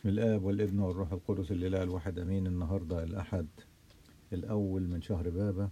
بسم الآب والابن والروح القدس الإله الواحد أمين النهاردة الأحد الأول من شهر بابا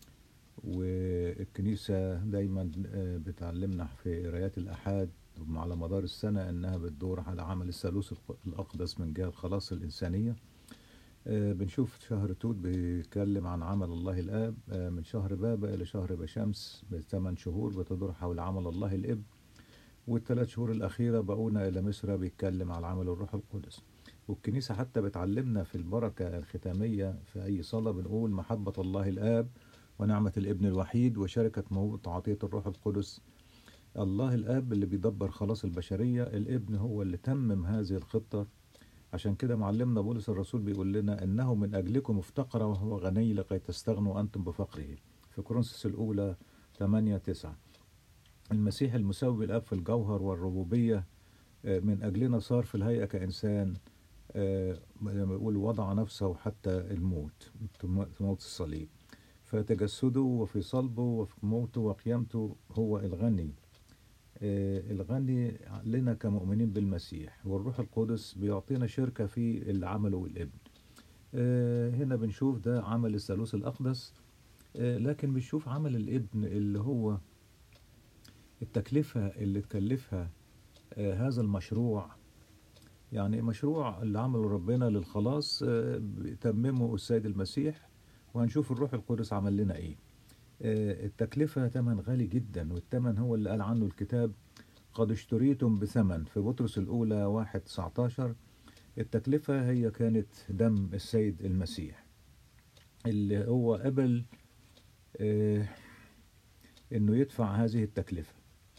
والكنيسة دايما آه، بتعلمنا في قرايات الأحاد على مدار السنة أنها بتدور على عمل الثالوث الق- الأقدس من جهة خلاص الإنسانية آه، بنشوف شهر توت بيتكلم عن عمل الله الآب آه، من شهر بابا إلى شهر بشمس بثمان شهور بتدور حول عمل الله الإب والثلاث شهور الأخيرة بقونا إلى مصر بيتكلم على عمل الروح القدس والكنيسة حتى بتعلمنا في البركة الختامية في أي صلاة بنقول محبة الله الآب ونعمة الابن الوحيد وشركة موهبة عطية الروح القدس الله الآب اللي بيدبر خلاص البشرية الابن هو اللي تمم هذه الخطة عشان كده معلمنا بولس الرسول بيقول لنا إنه من أجلكم افتقر وهو غني لكي تستغنوا أنتم بفقره في كورنثوس الأولى 8 9 المسيح المساوي الاب في الجوهر والربوبيه آه، من اجلنا صار في الهيئه كانسان آه، زي ما بيقول وضع نفسه حتى الموت موت الصليب فتجسده وفي صلبه وفي موته وقيامته هو الغني آه، الغني لنا كمؤمنين بالمسيح والروح القدس بيعطينا شركه في اللي عمله الابن آه، هنا بنشوف ده عمل الثالوث الاقدس آه، لكن بنشوف عمل الابن اللي هو التكلفة اللي تكلفها آه، هذا المشروع يعني مشروع اللي عمله ربنا للخلاص آه، تممه السيد المسيح وهنشوف الروح القدس عمل لنا ايه آه، التكلفة ثمن غالي جدا والثمن هو اللي قال عنه الكتاب قد اشتريتم بثمن في بطرس الأولى واحد 19 التكلفة هي كانت دم السيد المسيح اللي هو قبل آه، انه يدفع هذه التكلفة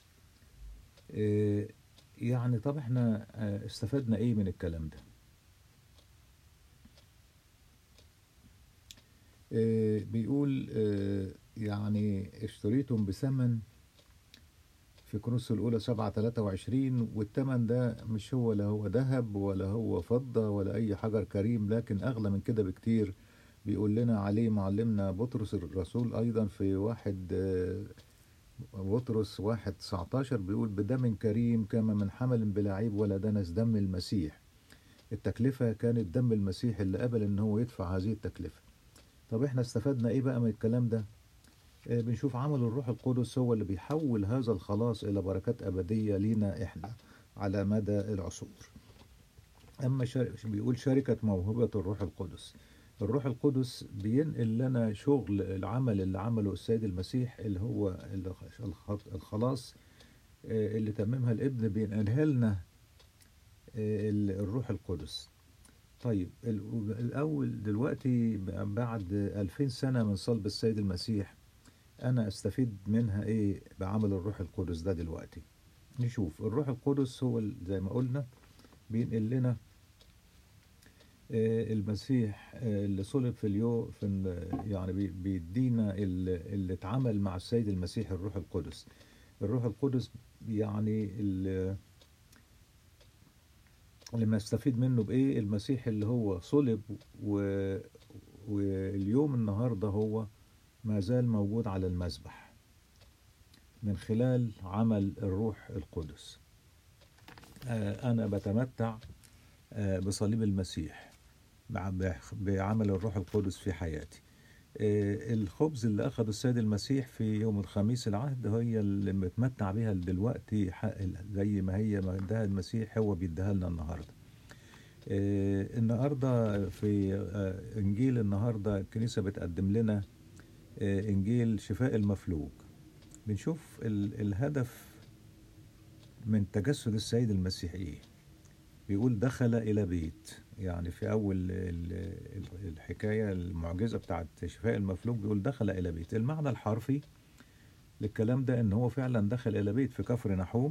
آه، يعني طب احنا آه، استفدنا ايه من الكلام ده آه، بيقول آه، يعني اشتريتم بثمن في كورنثوس الأولى سبعة تلاتة وعشرين والثمن ده مش هو لا هو ذهب ولا هو فضة ولا أي حجر كريم لكن أغلى من كده بكتير بيقول لنا عليه معلمنا بطرس الرسول أيضا في واحد آه، بطرس واحد 19 بيقول بدم كريم كما من حمل بلا عيب ولا دنس دم المسيح التكلفة كانت دم المسيح اللي قبل ان هو يدفع هذه التكلفة طب احنا استفدنا ايه بقى من الكلام ده آه، بنشوف عمل الروح القدس هو اللي بيحول هذا الخلاص الى بركات ابدية لينا احنا على مدى العصور اما شر... بيقول شركة موهبة الروح القدس الروح القدس بينقل لنا شغل العمل اللي عمله السيد المسيح اللي هو الخ- الخلاص آه، اللي تممها الابن بينقلها لنا آه، ال- الروح القدس طيب ال- الأول دلوقتي بعد ألفين سنة من صلب السيد المسيح أنا أستفيد منها إيه بعمل الروح القدس ده دلوقتي نشوف الروح القدس هو ال- زي ما قلنا بينقل لنا آه، المسيح آه، اللي صلب في اليوم في ال- يعني بي- بيدينا ال- اللي اتعمل مع السيد المسيح الروح القدس الروح القدس يعني ال- اللي ما استفيد منه بايه المسيح اللي هو صلب و... واليوم النهارده هو ما زال موجود على المذبح من خلال عمل الروح القدس آه، انا بتمتع آه، بصليب المسيح مع- بح- بعمل الروح القدس في حياتي آه، الخبز اللي أخذه السيد المسيح في يوم الخميس العهد هي اللي متمتع بيها دلوقتي حق- زي ما هي ما اداها المسيح هو بيديها لنا النهارده آه، النهارده في آه، انجيل النهارده الكنيسه بتقدم لنا آه، انجيل شفاء المفلوج بنشوف ال- الهدف من تجسد السيد المسيح ايه بيقول دخل إلى بيت يعني في أول ال- ال- الحكاية المعجزة بتاعت شفاء المفلوج بيقول دخل إلى بيت المعنى الحرفي للكلام ده إن هو فعلا دخل إلى بيت في كفر نحوم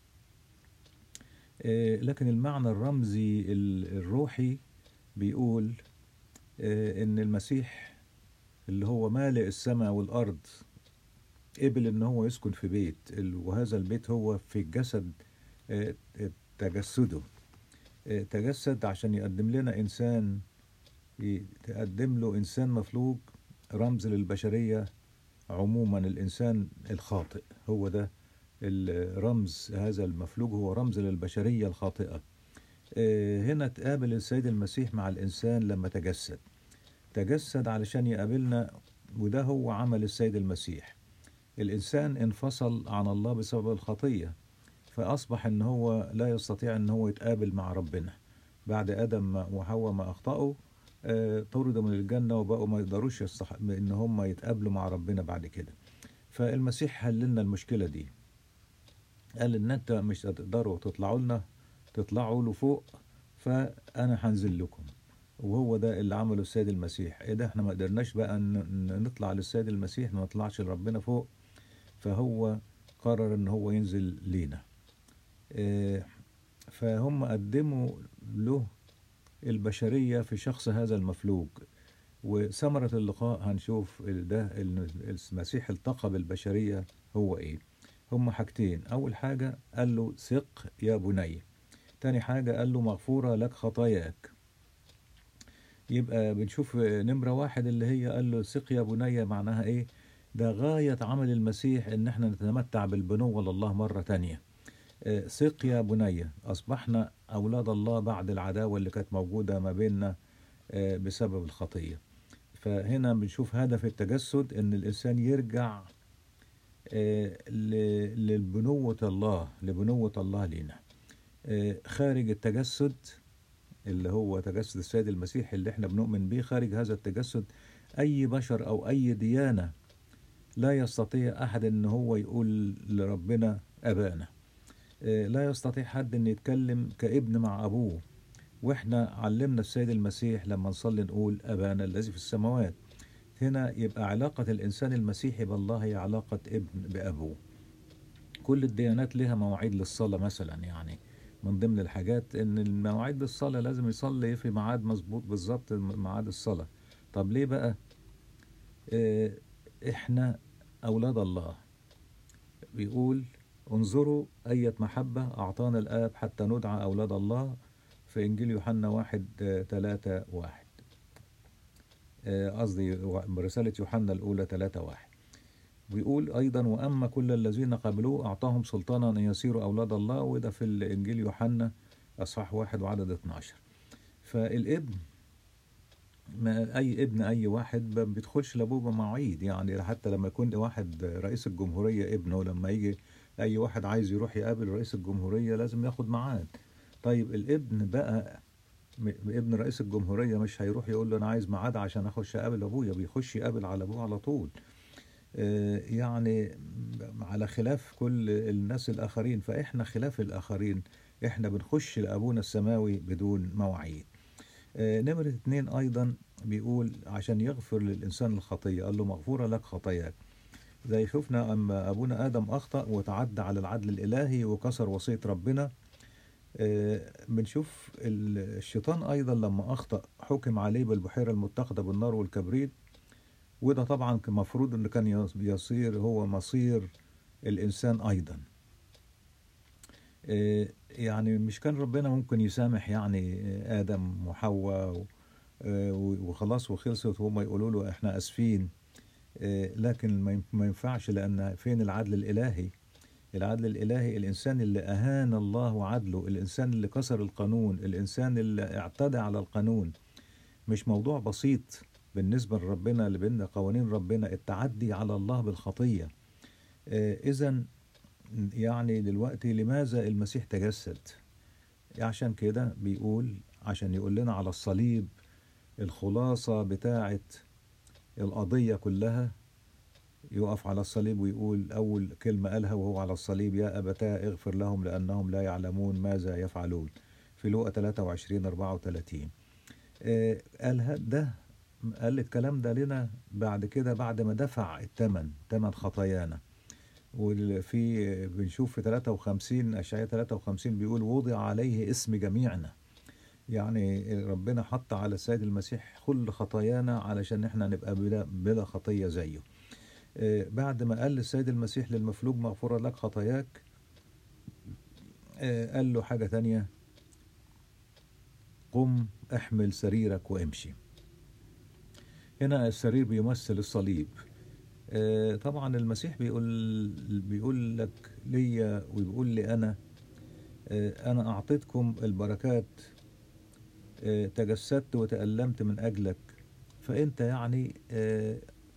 آه، لكن المعنى الرمزي ال- الروحي بيقول آه، إن المسيح اللي هو مالئ السماء والأرض قبل إن هو يسكن في بيت ال- وهذا البيت هو في الجسد آه، تجسده آه، تجسد عشان يقدم لنا إنسان ي- تقدم له إنسان مفلوج رمز للبشرية عموما الإنسان الخاطئ هو ده الرمز هذا المفلوج هو رمز للبشرية الخاطئة آه، هنا تقابل السيد المسيح مع الإنسان لما تجسد تجسد علشان يقابلنا وده هو عمل السيد المسيح الإنسان انفصل عن الله بسبب الخطية فأصبح إن هو لا يستطيع إن هو يتقابل مع ربنا بعد آدم ما- وحواء ما أخطأوا آه، طردوا من الجنة وبقوا ما يقدروش يستح... إن هم يتقابلوا مع ربنا بعد كده فالمسيح حل لنا المشكلة دي قال إن أنت مش هتقدروا تطلعوا لنا تطلعوا له فوق فأنا هنزل لكم وهو ده اللي عمله السيد المسيح ايه ده احنا ما قدرناش بقى ن- ن- نطلع للسيد المسيح ما نطلعش لربنا فوق فهو قرر ان هو ينزل لينا إيه، فهم قدموا له البشرية في شخص هذا المفلوج وثمرة اللقاء هنشوف ال- ده ال- المسيح التقى بالبشرية هو ايه هم حاجتين اول حاجة قال له ثق يا بني تاني حاجة قال له مغفورة لك خطاياك يبقى بنشوف نمرة واحد اللي هي قال له ثق يا بني معناها ايه ده غاية عمل المسيح ان احنا نتمتع بالبنوة لله مرة تانية آه، ثق يا بني اصبحنا اولاد الله بعد العداوة اللي كانت موجودة ما بيننا آه، بسبب الخطية فهنا بنشوف هدف التجسد ان الانسان يرجع آه، ل- لبنوة الله لبنوة الله لينا آه، خارج التجسد اللي هو تجسد السيد المسيح اللي احنا بنؤمن به خارج هذا التجسد اي بشر او اي ديانة لا يستطيع احد ان هو يقول لربنا ابانا آه، لا يستطيع حد ان يتكلم كابن مع ابوه واحنا علمنا السيد المسيح لما نصلي نقول ابانا الذي في السماوات هنا يبقى علاقة الانسان المسيحي بالله هي علاقة ابن بابوه كل الديانات لها مواعيد للصلاة مثلا يعني من ضمن الحاجات ان المواعيد للصلاة لازم يصلي في ميعاد مظبوط بالظبط ميعاد الصلاة طب ليه بقى آه، احنا اولاد الله بيقول انظروا أية محبة أعطانا الآب حتى ندعى أولاد الله في إنجيل يوحنا واحد آه، تلاتة واحد آه، قصدي و- رسالة يوحنا الأولى تلاتة واحد بيقول أيضا وأما كل الذين قبلوه أعطاهم سلطانا أن يصيروا أولاد الله وده في الإنجيل يوحنا أصحاح واحد وعدد 12 فالابن ما أي ابن أي واحد ما بيدخلش لأبوه بمواعيد يعني حتى لما يكون واحد رئيس الجمهورية ابنه لما يجي أي واحد عايز يروح يقابل رئيس الجمهورية لازم ياخد ميعاد طيب الابن بقى م- ابن رئيس الجمهورية مش هيروح يقول له أنا عايز ميعاد عشان أخش أقابل أبويا بيخش يقابل على أبوه على طول آه، يعني على خلاف كل الناس الآخرين فإحنا خلاف الآخرين إحنا بنخش لأبونا السماوي بدون مواعيد آه، نمرة اتنين أيضا بيقول عشان يغفر للإنسان الخطية قال له مغفورة لك خطاياك زي شفنا أما أبونا آدم أخطأ وتعدى على العدل الإلهي وكسر وصية ربنا آه، بنشوف ال- الشيطان أيضا لما أخطأ حكم عليه بالبحيرة المتقدة بالنار والكبريت وده طبعا كان المفروض انه كان يص- يصير هو مصير الانسان ايضا إيه، يعني مش كان ربنا ممكن يسامح يعني ادم وحواء و- آه، وخلاص وخلصت وهم يقولوا له احنا اسفين إيه، لكن ما ين- ما ينفعش لان فين العدل الالهي العدل الالهي الانسان اللي اهان الله وعدله الانسان اللي كسر القانون الانسان اللي اعتدى على القانون مش موضوع بسيط بالنسبة لربنا اللي بين قوانين ربنا التعدي على الله بالخطية إذا يعني دلوقتي لماذا المسيح تجسد عشان كده بيقول عشان يقول لنا على الصليب الخلاصة بتاعة القضية كلها يقف على الصليب ويقول أول كلمة قالها وهو على الصليب يا أبتاه اغفر لهم لأنهم لا يعلمون ماذا يفعلون في لوقا 23 34 آه، قال ه- ده قال الكلام ده لنا بعد كده بعد ما دفع الثمن ثمن خطايانا وفي بنشوف في 53 اشعياء 53 بيقول وضع عليه اسم جميعنا يعني ربنا حط على السيد المسيح كل خطايانا علشان احنا نبقى بلا, بلا خطيه زيه آه، بعد ما قال السيد المسيح للمفلوج مغفورة لك خطاياك آه، قال له حاجة تانية قم احمل سريرك وامشي هنا السرير بيمثل الصليب آه، طبعا المسيح بيقول بيقول لك ليا وبيقول لي انا آه، أنا أعطيتكم البركات آه، تجسدت وتألمت من أجلك فأنت يعني آه،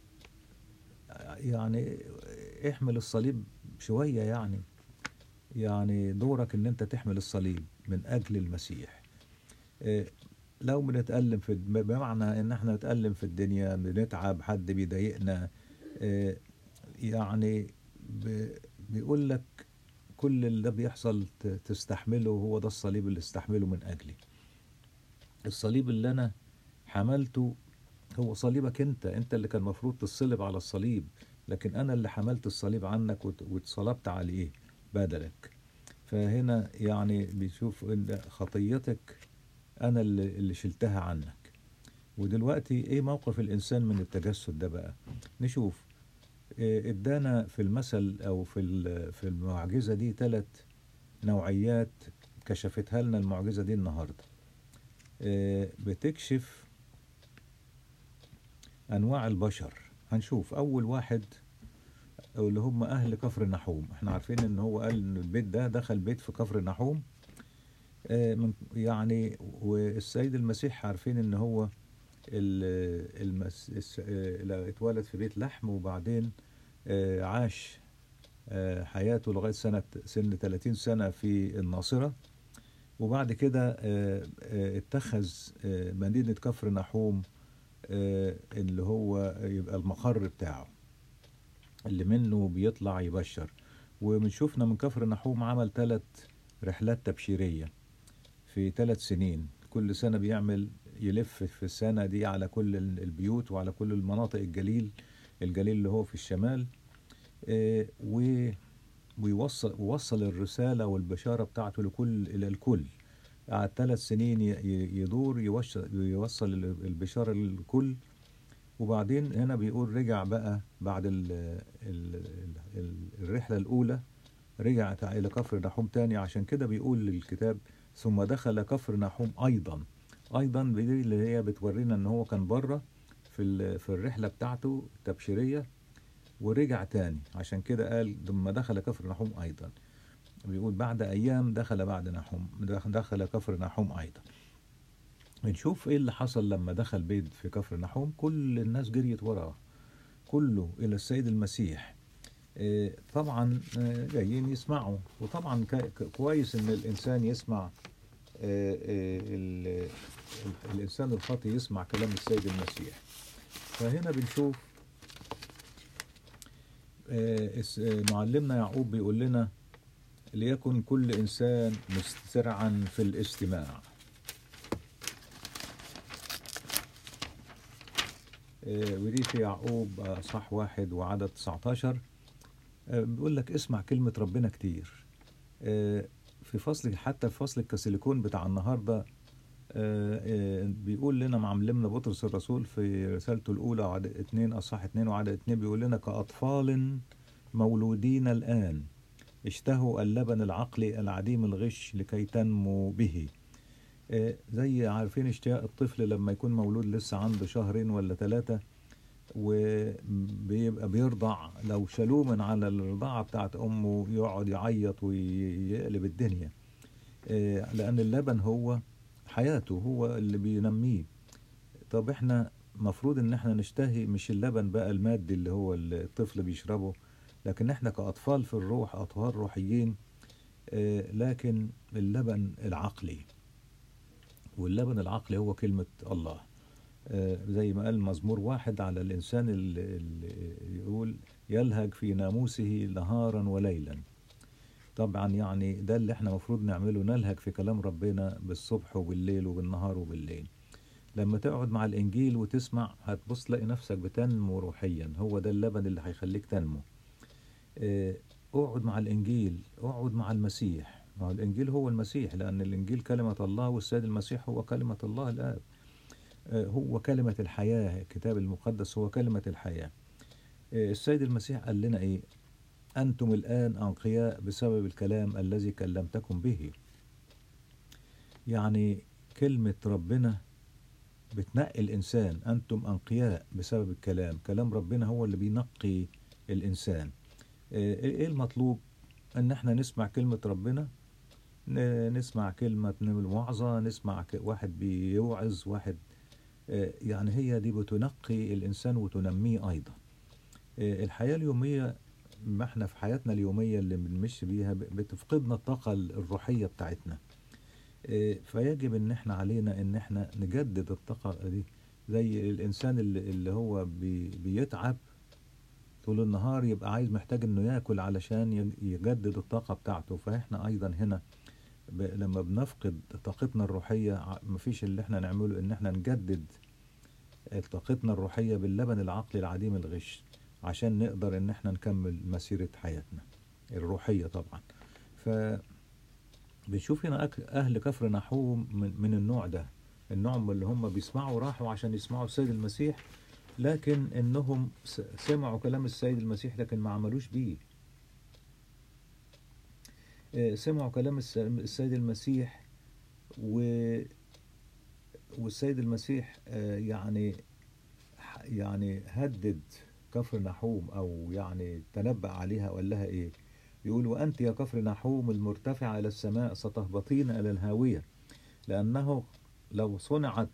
يعني احمل الصليب شوية يعني يعني دورك ان انت تحمل الصليب من اجل المسيح آه، لو بنتألم في بمعنى ان احنا نتألم في الدنيا بنتعب حد بيضايقنا آه، يعني ب- بيقول لك كل اللي بيحصل ت- تستحمله هو ده الصليب اللي استحمله من اجلي الصليب اللي انا حملته هو صليبك انت انت اللي كان المفروض تصلب على الصليب لكن انا اللي حملت الصليب عنك وت- واتصلبت عليه بدلك فهنا يعني بيشوف ان خطيتك انا اللي, اللي شلتها عنك ودلوقتي ايه موقف الانسان من التجسد ده بقى نشوف إيه، ادانا في المثل او في ال- في المعجزه دي ثلاث نوعيات كشفتها لنا المعجزه دي النهارده إيه، بتكشف انواع البشر هنشوف اول واحد اللي هم اهل كفر النحوم احنا عارفين ان هو قال ان البيت ده دخل بيت في كفر النحوم آه، من يعني والسيد المسيح عارفين ان هو ال- المس الس- آه، لا، اتولد في بيت لحم وبعدين آه، عاش آه، حياته لغاية سنة سن 30 سنة في الناصرة وبعد كده آه، آه، اتخذ آه، مدينة كفر نحوم آه، اللي هو يبقى المقر بتاعه اللي منه بيطلع يبشر وبنشوفنا من كفر نحوم عمل ثلاث رحلات تبشيرية في ثلاث سنين كل سنة بيعمل يلف في السنة دي على كل ال- البيوت وعلى كل المناطق الجليل الجليل اللي هو في الشمال آه، و ويوصل ووصل الرسالة والبشارة بتاعته لكل إلى الكل قعد ثلاث سنين ي- ي- يدور يوصل يوصل البشارة للكل وبعدين هنا بيقول رجع بقى بعد ال ال ال الرحلة الأولى رجع تع- إلى كفر نحوم تاني عشان كده بيقول الكتاب ثم دخل كفر نحوم أيضا أيضا دي اللي هي بتورينا إن هو كان بره في ال- في الرحلة بتاعته التبشيرية ورجع تاني عشان كده قال ثم دخل كفر نحوم أيضا بيقول بعد أيام دخل بعد نحوم دخل كفر نحوم أيضا بنشوف ايه اللي حصل لما دخل بيت في كفر نحوم كل الناس جريت وراه كله الى السيد المسيح آه، طبعا آه، جايين يسمعوا وطبعا ك- ك- كويس ان الانسان يسمع آه، آه، ال- ال- الانسان الخاطئ يسمع كلام السيد المسيح فهنا بنشوف آه، اس- آه، معلمنا يعقوب بيقول لنا ليكن كل انسان مسترعا في الاستماع آه، ودي في يعقوب آه، صح واحد وعدد 19 آه، بيقول لك اسمع كلمة ربنا كتير آه، في فصل حتى في فصل الكاسيليكون بتاع النهاردة آه، آه، بيقول لنا معلمنا بطرس الرسول في رسالته الأولى عدد اتنين أصح اتنين وعدد اتنين بيقول لنا كأطفال مولودين الآن اشتهوا اللبن العقلي العديم الغش لكي تنمو به آه، زي عارفين اشتياق الطفل لما يكون مولود لسه عنده شهرين ولا ثلاثة وبيبقى بيرضع لو شالوه من على الرضاعة بتاعت أمه يقعد يعيط ويقلب الدنيا آه، لأن اللبن هو حياته هو اللي بينميه طب احنا مفروض ان احنا نشتهي مش اللبن بقى المادي اللي هو الطفل بيشربه لكن احنا كأطفال في الروح أطفال روحيين آه، لكن اللبن العقلي واللبن العقلي هو كلمة الله آه، زي ما قال مزمور واحد على الإنسان اللي اللي يقول يلهج في ناموسه نهارا وليلا طبعا يعني ده اللي احنا مفروض نعمله نلهج في كلام ربنا بالصبح وبالليل وبالنهار وبالليل لما تقعد مع الإنجيل وتسمع هتبص تلاقي نفسك بتنمو روحيا هو ده اللبن اللي هيخليك تنمو آه، اقعد مع الإنجيل اقعد مع المسيح ما هو الإنجيل هو المسيح لأن الإنجيل كلمة الله والسيد المسيح هو كلمة الله الآب آه، هو كلمة الحياة الكتاب المقدس هو كلمة الحياة آه، السيد المسيح قال لنا إيه أنتم الآن أنقياء بسبب الكلام الذي كلمتكم به يعني كلمة ربنا بتنقي الإنسان أنتم أنقياء بسبب الكلام كلام ربنا هو اللي بينقي الإنسان آه، إيه المطلوب أن احنا نسمع كلمة ربنا ن- نسمع كلمة من الموعظة نسمع ك- واحد بيوعظ واحد آه، يعني هي دي بتنقي الإنسان وتنميه أيضا آه، الحياة اليومية ما احنا في حياتنا اليومية اللي بنمشي بيها ب- بتفقدنا الطاقة الروحية بتاعتنا آه، فيجب ان احنا علينا ان احنا نجدد الطاقة دي زي الانسان اللي, اللي هو بي بيتعب طول النهار يبقى عايز محتاج انه ياكل علشان يج- يجدد الطاقة بتاعته فاحنا ايضا هنا ب... لما بنفقد طاقتنا الروحية ع- مفيش اللي احنا نعمله ان احنا نجدد طاقتنا الروحية باللبن العقلي العديم الغش عشان نقدر ان احنا نكمل مسيرة حياتنا الروحية طبعا ف بنشوف هنا أك- أهل كفر نحوم من, من النوع ده النوع من اللي هم بيسمعوا راحوا عشان يسمعوا السيد المسيح لكن إنهم س- سمعوا كلام السيد المسيح لكن ما عملوش بيه آه، سمعوا كلام الس- السيد المسيح و والسيد المسيح آه، يعني ح- يعني هدد كفر نحوم او يعني تنبأ عليها وقال لها ايه يقول وانت يا كفر نحوم المرتفعة الى السماء ستهبطين الى الهاوية لانه لو صنعت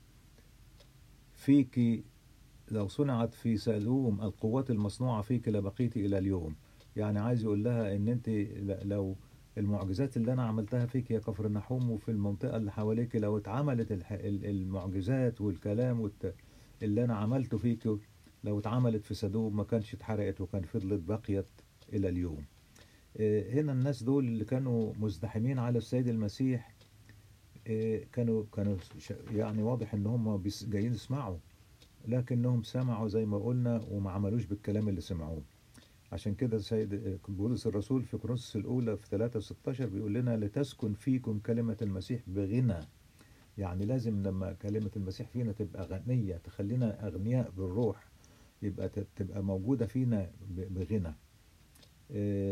فيك لو صنعت في سلوم القوات المصنوعة فيك لبقيت الى اليوم يعني عايز يقول لها ان انت ل- لو المعجزات اللي انا عملتها فيك يا كفر نحوم وفي المنطقة اللي حواليك لو اتعملت الح- ال- المعجزات والكلام والت... اللي انا عملته فيك لو اتعملت في سدوم ما كانش اتحرقت وكان فضلت بقيت الى اليوم آه، هنا الناس دول اللي كانوا مزدحمين على السيد المسيح آه، كانوا كانوا ش- يعني واضح ان هم بيس- جايين يسمعوا لكنهم سمعوا زي ما قلنا وما عملوش بالكلام اللي سمعوه عشان كده السيد بولس الرسول في كورنثوس الاولى في 3 16 بيقول لنا لتسكن فيكم كلمه المسيح بغنى يعني لازم لما كلمه المسيح فينا تبقى غنيه تخلينا اغنياء بالروح يبقى ت- تبقى موجوده فينا ب- بغنى آه،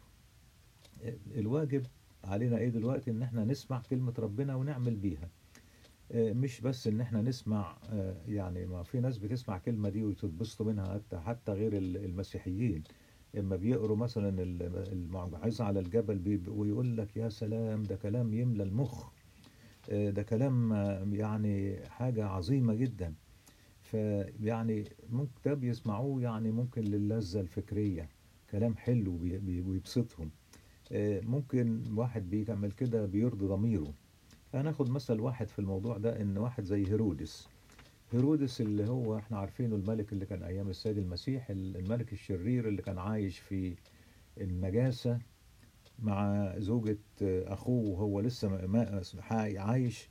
الواجب علينا ايه دلوقتي ان احنا نسمع كلمة ربنا ونعمل بيها آه، مش بس ان احنا نسمع آه، يعني ما في ناس بتسمع كلمة دي وتتبسطوا منها حتى حتى غير ال- المسيحيين اما بيقروا مثلا ال- الموعظة على الجبل بي- ويقول لك يا سلام ده كلام يملى المخ آه، ده كلام آه، يعني حاجة عظيمة جدا فيعني ممكن ده بيسمعوه يعني ممكن للذة الفكرية كلام حلو بي- بي- ويبسطهم آه، ممكن واحد بيعمل كده بيرضي ضميره هناخد مثل واحد في الموضوع ده ان واحد زي هيرودس هيرودس اللي هو احنا عارفينه الملك اللي كان ايام السيد المسيح الملك الشرير اللي كان عايش في النجاسة مع زوجة آه، اخوه وهو لسه ما- ما- عايش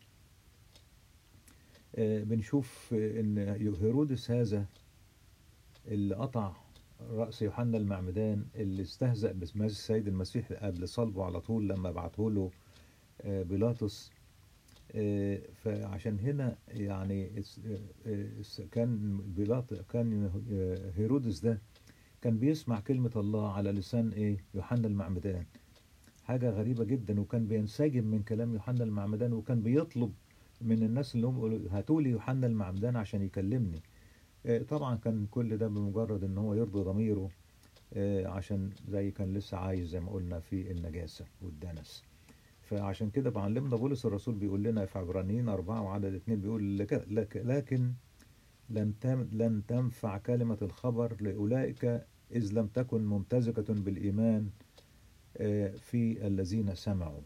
آه، بنشوف آه، ان هيرودس هذا اللي قطع رأس يوحنا المعمدان اللي استهزأ باسم السيد المسيح قبل صلبه على طول لما بعته له آه، بيلاطس آه، فعشان هنا يعني اس- آه، آه، كان بيلاط كان آه، هيرودس ده كان بيسمع كلمة الله على لسان ايه يوحنا المعمدان حاجة غريبة جدا وكان بينسجم من كلام يوحنا المعمدان وكان بيطلب من الناس اللي هم يقولوا هاتوا لي يوحنا المعمدان عشان يكلمني آه، طبعا كان كل ده بمجرد ان هو يرضي ضميره آه، عشان زي كان لسه عايش زي ما قلنا في النجاسة والدنس فعشان كده معلمنا بولس الرسول بيقول لنا في عبرانيين أربعة وعدد اتنين بيقول لك لك لكن لن تم لن تنفع كلمة الخبر لأولئك إذ لم تكن ممتزجة بالإيمان آه، في الذين سمعوا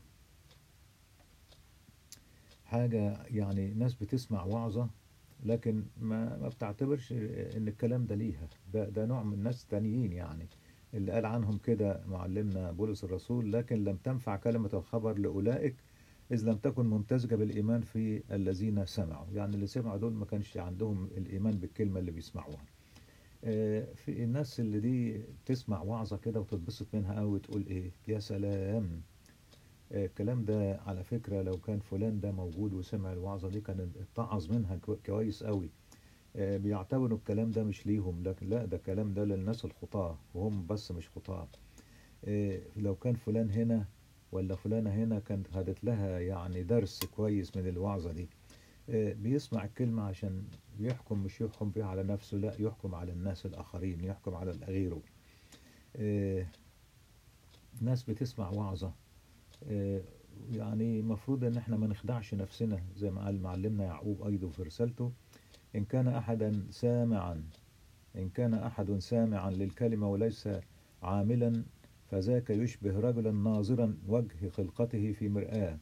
حاجة يعني ناس بتسمع وعظة لكن ما ما بتعتبرش ان الكلام ده ليها ده ده نوع من ناس تانيين يعني اللي قال عنهم كده معلمنا بولس الرسول لكن لم تنفع كلمة الخبر لأولئك إذ لم تكن ممتزجة بالإيمان في الذين سمعوا يعني اللي سمعوا دول ما كانش عندهم الإيمان بالكلمة اللي بيسمعوها آه، في الناس اللي دي تسمع وعظة كده وتتبسط منها قوي وتقول ايه يا سلام آه، الكلام ده على فكرة لو كان فلان ده موجود وسمع الوعظة دي كان اتعظ منها كو- كويس قوي آه، بيعتبروا الكلام ده مش ليهم لكن لا ده الكلام ده للناس الخطاة وهم بس مش خطاة آه، لو كان فلان هنا ولا فلانة هنا كانت خدت لها يعني درس كويس من الوعظة دي آه، بيسمع الكلمة عشان يحكم مش يحكم بيها على نفسه لا يحكم على الناس الآخرين يحكم على غيره آه، ناس بتسمع وعظة آه، يعني مفروض ان احنا ما نخدعش نفسنا زي ما قال معلمنا يعقوب ايضا في رسالته ان كان احدا سامعا ان كان احد سامعا للكلمة وليس عاملا فذاك يشبه رجلا ناظرا وجه خلقته في مرآة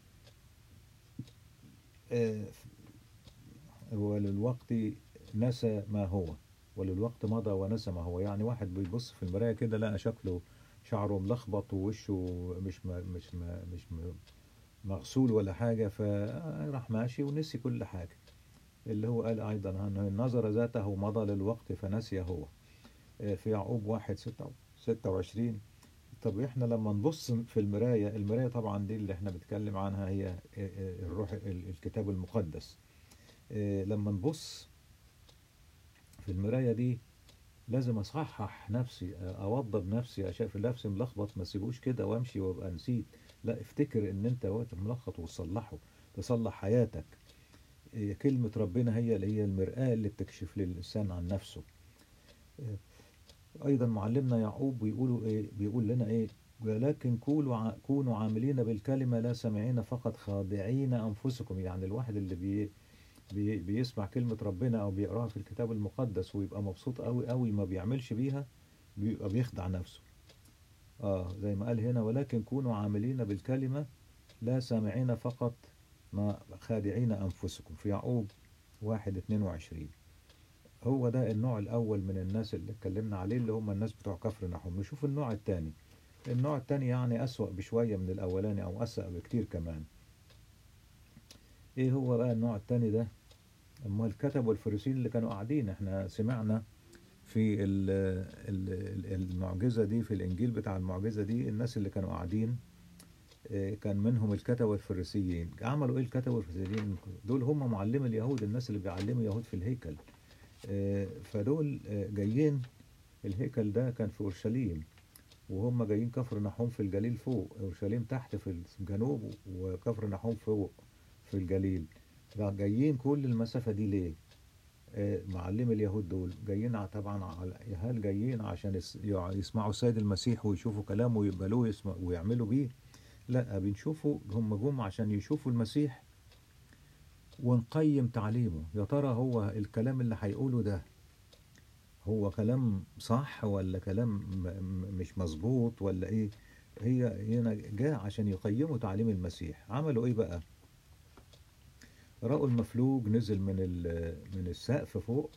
آه، وللوقت نسى ما هو وللوقت مضى ونسى ما هو يعني واحد بيبص في المراية كده لقى شكله شعره ملخبط ووشه مش ما مش ما مش م- مغسول ولا حاجة فراح ماشي ونسي كل حاجة اللي هو قال أيضا أنه نظر ذاته مضى للوقت فنسي هو آه، في يعقوب واحد ستة ستة وعشرين طب احنا لما نبص في المراية المراية طبعا دي اللي احنا بنتكلم عنها هي آه، آه، الروح ال- الكتاب المقدس آه، لما نبص في المراية دي لازم اصحح نفسي اوضب نفسي اشوف نفسي ملخبط ما سيبوش كده وامشي وابقى نسيت لا افتكر ان انت وقت ملخبط وتصلحه تصلح حياتك إيه، كلمة ربنا هي اللي هي المرآة اللي بتكشف للإنسان عن نفسه إيه، أيضا معلمنا يعقوب بيقولوا إيه بيقول لنا إيه ولكن كونوا ع- كونوا عاملين بالكلمة لا سامعين فقط خاضعين أنفسكم يعني الواحد اللي بي بي بيسمع كلمة ربنا أو بيقراها في الكتاب المقدس ويبقى مبسوط أوي أوي ما بيعملش بيها بيبقى بيخدع نفسه آه زي ما قال هنا ولكن كونوا عاملين بالكلمة لا سامعين فقط ما خادعين أنفسكم في يعقوب واحد اتنين وعشرين هو ده النوع الأول من الناس اللي اتكلمنا عليه اللي هم الناس بتوع كفر نحوم نشوف النوع التاني النوع التاني يعني أسوأ بشوية من الأولاني أو أسوأ بكتير كمان إيه هو بقى النوع التاني ده أما الكتب والفريسين اللي كانوا قاعدين احنا سمعنا في ال- ال- ال- المعجزة دي في الإنجيل بتاع المعجزة دي الناس اللي كانوا قاعدين آه، كان منهم الكتبة والفريسيين عملوا ايه الكتبة والفريسيين دول هم معلم اليهود الناس اللي بيعلموا يهود في الهيكل آه، فدول آه، جايين الهيكل ده كان في اورشليم وهم جايين كفر نحوم في الجليل فوق اورشليم تحت في الجنوب وكفر نحوم فوق في الجليل جايين كل المسافة دي ليه آه، معلم اليهود دول جايين ع- طبعا على هل جايين عشان يس- يع- يسمعوا السيد المسيح ويشوفوا كلامه ويقبلوه يسمع ويعملوا بيه لا بنشوفوا هم جم عشان يشوفوا المسيح ونقيم تعليمه يا ترى هو الكلام اللي هيقوله ده هو كلام صح ولا كلام م- م- مش مظبوط ولا ايه هي هنا جاء عشان يقيموا تعليم المسيح عملوا ايه بقى رأوا المفلوج نزل من ال- من السقف فوق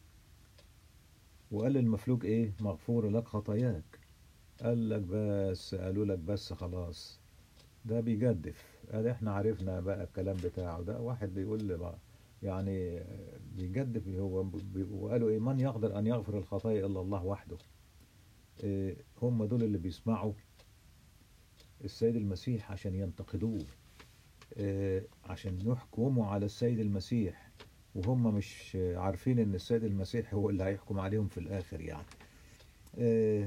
وقال للمفلوج ايه مغفور لك خطاياك قال لك بس قالوا لك بس خلاص ده بيجدف قال احنا عرفنا بقى الكلام بتاعه ده واحد بيقول لي بقى يعني بيجدف هو بي- وقالوا ايه من يقدر ان يغفر الخطايا الا الله وحده إيه هم دول اللي بيسمعوا السيد المسيح عشان ينتقدوه إيه عشان يحكموا على السيد المسيح وهم مش عارفين ان السيد المسيح هو اللي هيحكم عليهم في الاخر يعني إيه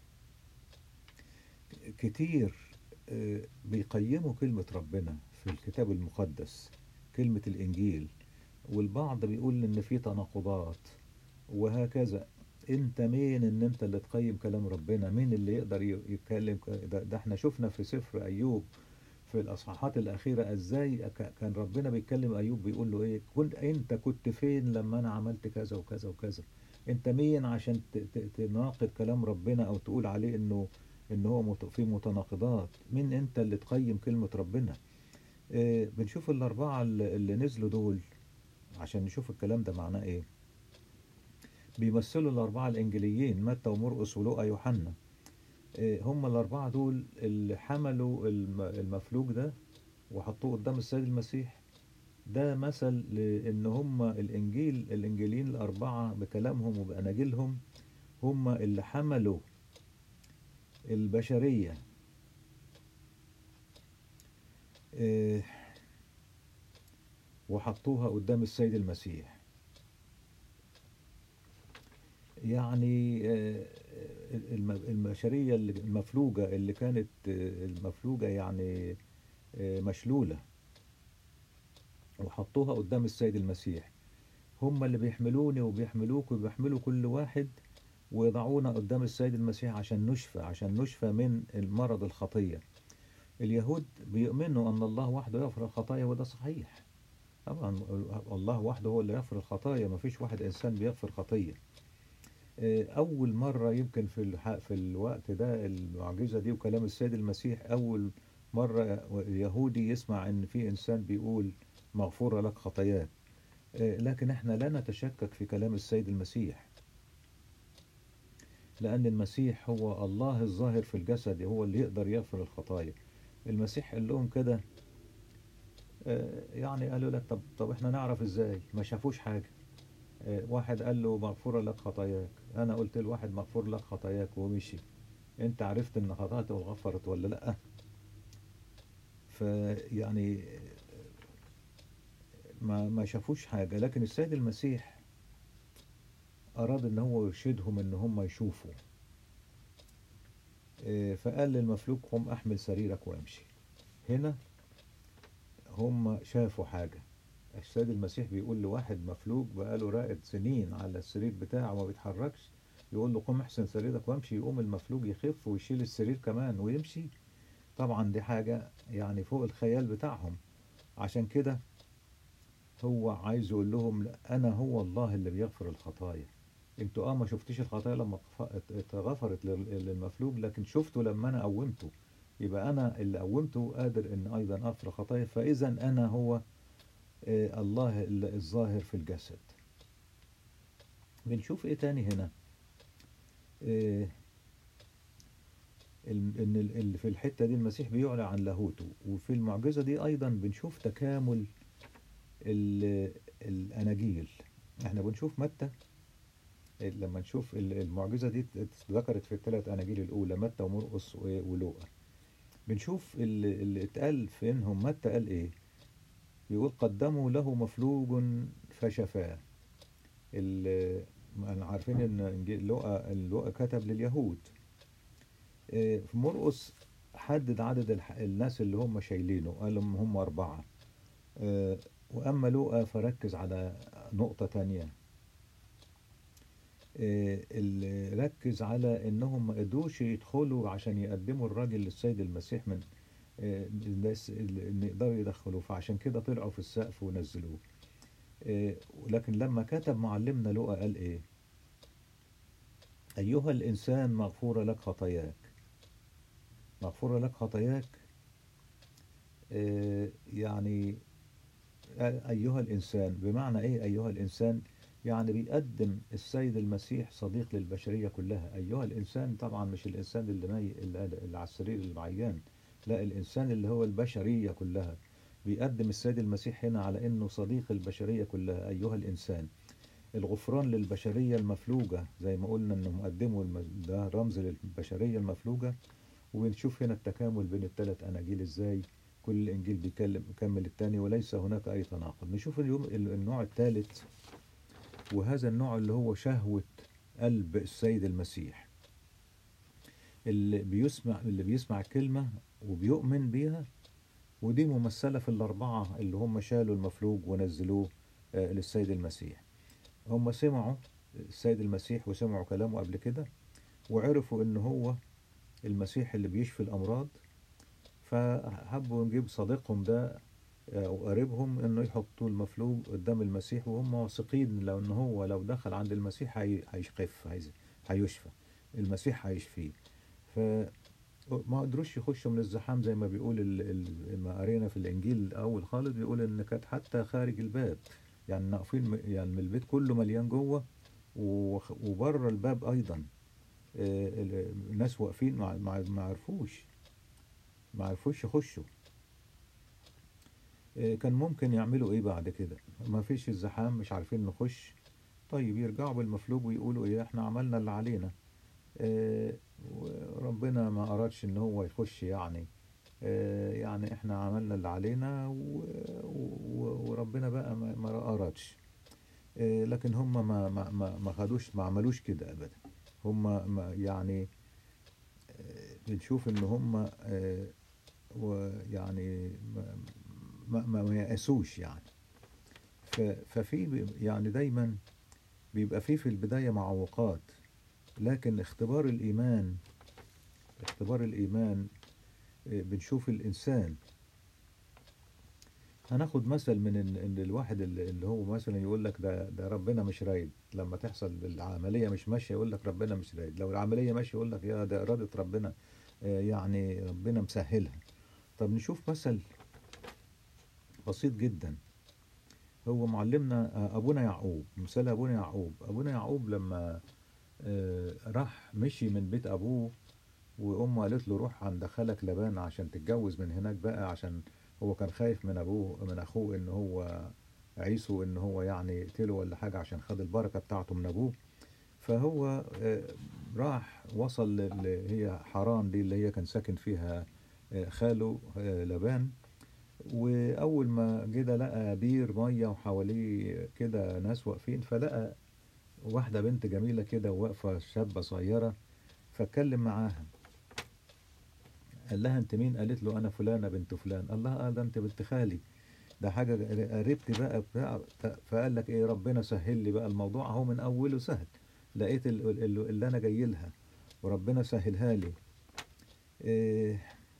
كتير آه، بيقيموا كلمة ربنا في الكتاب المقدس كلمة الإنجيل والبعض بيقول إن في تناقضات وهكذا أنت مين إن أنت اللي تقيم كلام ربنا مين اللي يقدر ي- يتكلم ك- ده, ده احنا شفنا في سفر أيوب في الأصحاحات الأخيرة إزاي ك- كان ربنا بيتكلم أيوب بيقول له إيه كنت أنت كنت فين لما أنا عملت كذا وكذا وكذا أنت مين عشان ت- ت- تناقض كلام ربنا أو تقول عليه إنه ان هو مت- في متناقضات مين انت اللي تقيم كلمة ربنا آه، بنشوف الاربعة اللي اللي نزلوا دول عشان نشوف الكلام ده معناه ايه بيمثلوا الاربعة الانجيليين متى ومرقس ولوقا يوحنا آه، هم الاربعة دول اللي حملوا الم- المفلوج ده وحطوه قدام السيد المسيح ده مثل لان هم الانجيل الانجيليين الاربعة بكلامهم وباناجيلهم هم اللي حملوا البشرية آه، وحطوها قدام السيد المسيح يعني آه، الم- البشرية اللي- المفلوجة اللي كانت آه، المفلوجة يعني آه، مشلولة وحطوها قدام السيد المسيح هم اللي بيحملوني وبيحملوك وبيحملوا كل واحد ويضعونا قدام السيد المسيح عشان نشفى عشان نشفى من المرض الخطية اليهود بيؤمنوا أن الله وحده يغفر الخطايا وده صحيح طبعا الله وحده هو اللي يغفر الخطايا ما فيش واحد إنسان بيغفر خطية آه، أول مرة يمكن في الح... في الوقت ده المعجزة دي وكلام السيد المسيح أول مرة يهودي يسمع إن في إنسان بيقول مغفورة لك خطاياك آه، لكن احنا لا نتشكك في كلام السيد المسيح لأن المسيح هو الله الظاهر في الجسد هو اللي يقدر يغفر الخطايا المسيح قال لهم كده آه، يعني قالوا لك طب طب احنا نعرف ازاي ما شافوش حاجة آه، واحد قال له مغفورة لك خطاياك انا قلت لواحد مغفور لك خطاياك ومشي انت عرفت ان خطاته غفرت ولا لا فيعني ما ما شافوش حاجة لكن السيد المسيح أراد إن هو يرشدهم إن هم يشوفوا إيه، فقال للمفلوج قم أحمل سريرك وامشي هنا هم شافوا حاجة السيد المسيح بيقول لواحد مفلوج بقاله راقد سنين على السرير بتاعه ما بيتحركش يقول له قم احسن سريرك وامشي يقوم المفلوج يخف ويشيل السرير كمان ويمشي طبعا دي حاجة يعني فوق الخيال بتاعهم عشان كده هو عايز يقول لهم لا، انا هو الله اللي بيغفر الخطايا انتوا اه ما شفتيش الخطايا لما اتغ- اتغفرت لل- للمفلوج لكن شفتوا لما انا قومته يبقى انا اللي قومته قادر ان ايضا اغفر خطايا فاذا انا هو آه، الله ال- الظاهر في الجسد بنشوف ايه تاني هنا آه، ال- ان ال- اللي في الحتة دي المسيح بيعلى عن لاهوته وفي المعجزة دي ايضا بنشوف تكامل ال- الاناجيل احنا بنشوف متى لما نشوف ال- المعجزة دي اتذكرت في الثلاث أناجيل الأولى متى ومرقس و- ولوقا بنشوف ال- اللي اتقال في إنهم متى قال إيه بيقول قدموا له مفلوج فشفاه ال- أنا عارفين إن إنجيل لوقا لوقا كتب لليهود إيه، في مرقس حدد عدد الح- الناس اللي هم شايلينه قال لهم هم أربعة إيه، وأما لوقا فركز على نقطة تانية آه، اللي ركز على انهم ما قدروش يدخلوا عشان يقدموا الراجل للسيد المسيح من آه، الناس اللي يقدروا يدخلوه فعشان كده طلعوا في السقف ونزلوه آه، ولكن لما كتب معلمنا لوقا قال ايه ايها الانسان مغفورة لك خطاياك مغفورة لك خطاياك آه، يعني أيها الإنسان بمعنى إيه أيها الإنسان يعني بيقدم السيد المسيح صديق للبشرية كلها أيها الإنسان طبعا مش الإنسان اللي, مي... اللي اللي على السرير المعيان لا الإنسان اللي هو البشرية كلها بيقدم السيد المسيح هنا على إنه صديق البشرية كلها أيها الإنسان الغفران للبشرية المفلوجة زي ما قلنا إنهم قدموا الم... ده رمز للبشرية المفلوجة وبنشوف هنا التكامل بين الثلاث أناجيل إزاي كل إنجيل بيكلم يكمل الثاني وليس هناك أي تناقض نشوف اليوم النوع الثالث وهذا النوع اللي هو شهوة قلب السيد المسيح اللي بيسمع اللي بيسمع الكلمة وبيؤمن بيها ودي ممثلة في الأربعة اللي هم شالوا المفلوج ونزلوه آه، للسيد المسيح هم سمعوا السيد المسيح وسمعوا كلامه قبل كده وعرفوا إن هو المسيح اللي بيشفي الأمراض فحبوا نجيب صديقهم ده أو قريبهم إنه يحطوا المفلوج قدام المسيح وهم واثقين لو إن هو لو دخل عند المسيح هي- هيخف هيز- هيشفى المسيح هيشفيه ف ما قدروش يخشوا من الزحام زي ما بيقول ال... ال... ما قرينا في الانجيل الاول خالص بيقول ان كانت حتى خارج الباب يعني واقفين م- يعني من البيت كله مليان جوه وخ- وبره الباب ايضا آه، ال- الناس واقفين ما ما ما عرفوش ما عرفوش يخشوا آه، كان ممكن يعملوا ايه بعد كده ما فيش الزحام مش عارفين نخش طيب يرجعوا بالمفلوج ويقولوا ايه احنا عملنا اللي علينا آه، وربنا ما أرادش إن هو يخش يعني آه، يعني إحنا عملنا اللي علينا و- و- وربنا بقى ما ما أرادش آه، لكن هم ما ما ما ما خدوش ما عملوش كده أبدا هم ما يعني آه، بنشوف إن هم آه، ويعني ما ما ما ما يأسوش يعني ف- ففي ب- يعني دايما بيبقى فيه في البداية معوقات لكن اختبار الإيمان اختبار الإيمان آه، بنشوف الإنسان هناخد مثل من ان إن الواحد اللي اللي هو مثلا يقول لك ده ده ربنا مش رايد لما تحصل العمليه مش ماشيه يقول لك ربنا مش رايد لو العمليه ماشيه يقول لك يا ده اراده ربنا آه، يعني ربنا مسهلها طب نشوف مثل بسيط جدا هو معلمنا آه، ابونا يعقوب مثال ابونا يعقوب ابونا يعقوب لما آه، راح مشي من بيت ابوه وامه قالت له روح عند خالك لبان عشان تتجوز من هناك بقى عشان هو كان خايف من ابوه من اخوه ان هو عيسو ان هو يعني يقتله ولا حاجه عشان خد البركه بتاعته من ابوه فهو آه، راح وصل اللي هي حران دي اللي هي كان ساكن فيها آه، خاله آه، لبان واول ما جه لقى بير ميه وحواليه كده ناس واقفين فلقى واحده بنت جميله كده واقفه شابه صغيره فاتكلم معاها قال لها انت مين قالت له انا فلانه بنت فلان الله قال ده انت بنت خالي ده حاجه قريبتي بقى بتاع فقال لك ايه ربنا سهل لي بقى الموضوع اهو من اوله سهل لقيت ال- ال- اللي انا جاي لها وربنا سهلها لي إيه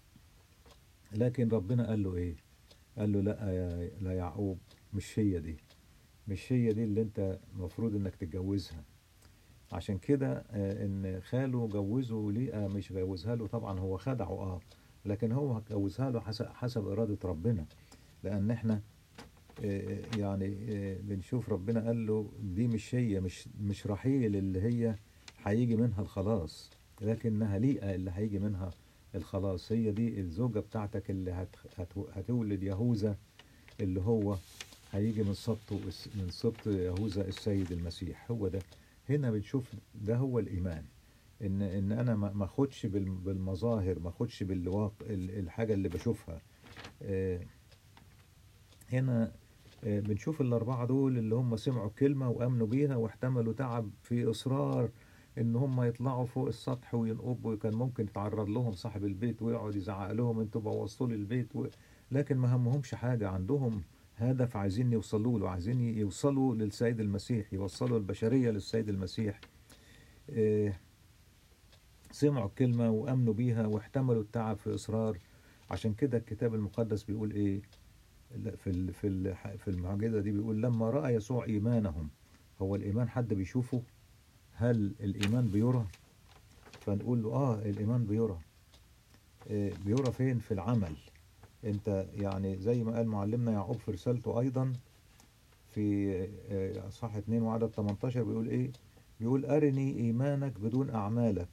لكن ربنا قال له ايه قال له لا يا لا يعقوب مش هي دي مش هي دي اللي انت المفروض انك تتجوزها عشان كده آه، ان خاله جوزه ليه مش جوزها له طبعا هو خدعه اه لكن هو جوزها له حسب حسب إرادة ربنا لأن احنا آه، يعني آه، بنشوف ربنا قال له دي مش هي مش مش رحيل اللي هي هيجي منها الخلاص لكنها ليئة اللي هيجي منها الخلاص هي دي الزوجة بتاعتك اللي هت هت هتولد يهوذا اللي هو هيجي من سبط من سبط يهوذا السيد المسيح هو ده هنا بنشوف ده هو الإيمان إن إن أنا ما ما أخدش بال- بالمظاهر ما أخدش بالواقع ال- الحاجة اللي بشوفها آه، هنا آه، بنشوف الأربعة دول اللي هم سمعوا الكلمة وآمنوا بيها واحتملوا تعب في إصرار إن هم يطلعوا فوق السطح وينقبوا وكان ممكن يتعرض لهم صاحب البيت ويقعد يزعق لهم انتوا بوظتوا لي البيت و... لكن ما همهمش حاجة عندهم هدف عايزين يوصلوا له عايزين يوصلوا للسيد المسيح يوصلوا البشرية للسيد المسيح آه، سمعوا الكلمة وآمنوا بيها واحتملوا التعب في إصرار عشان كده الكتاب المقدس بيقول إيه لا، في ال- في ال- في المعجزة دي بيقول لما رأى يسوع إيمانهم هو الإيمان حد بيشوفه هل الإيمان بيرى فنقول له آه الإيمان بيرى آه، بيرى فين في العمل انت يعني زي ما قال معلمنا يعقوب في رسالته ايضا في آه، اصحاح 2 وعدد 18 بيقول ايه بيقول ارني ايمانك بدون اعمالك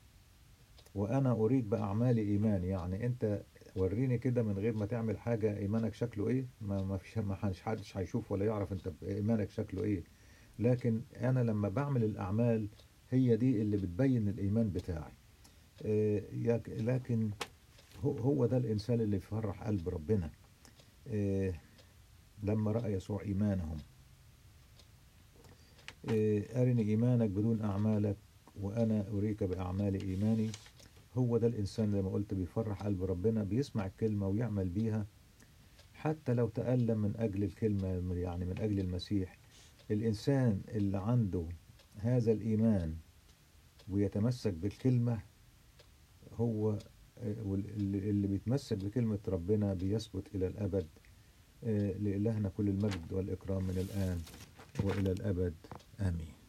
وانا اريد باعمالي ايمان يعني انت وريني كده من غير ما تعمل حاجه ايمانك شكله ايه ما ما فيش ما حدش حدش هيشوف ولا يعرف انت ايمانك شكله ايه لكن انا لما بعمل الاعمال هي دي اللي بتبين الايمان بتاعي آه، يك- لكن هو هو ده الإنسان اللي يفرح قلب ربنا إيه لما رأى يسوع إيمانهم إيه أرني إيمانك بدون أعمالك وأنا أريك بأعمال إيماني هو ده الإنسان زي ما قلت بيفرح قلب ربنا بيسمع الكلمة ويعمل بيها حتى لو تألم من أجل الكلمة يعني من أجل المسيح الإنسان اللي عنده هذا الإيمان ويتمسك بالكلمة هو واللي اللي بيتمسك بكلمة ربنا بيثبت إلى الأبد آه، لإلهنا كل المجد والإكرام من الآن وإلى الأبد آمين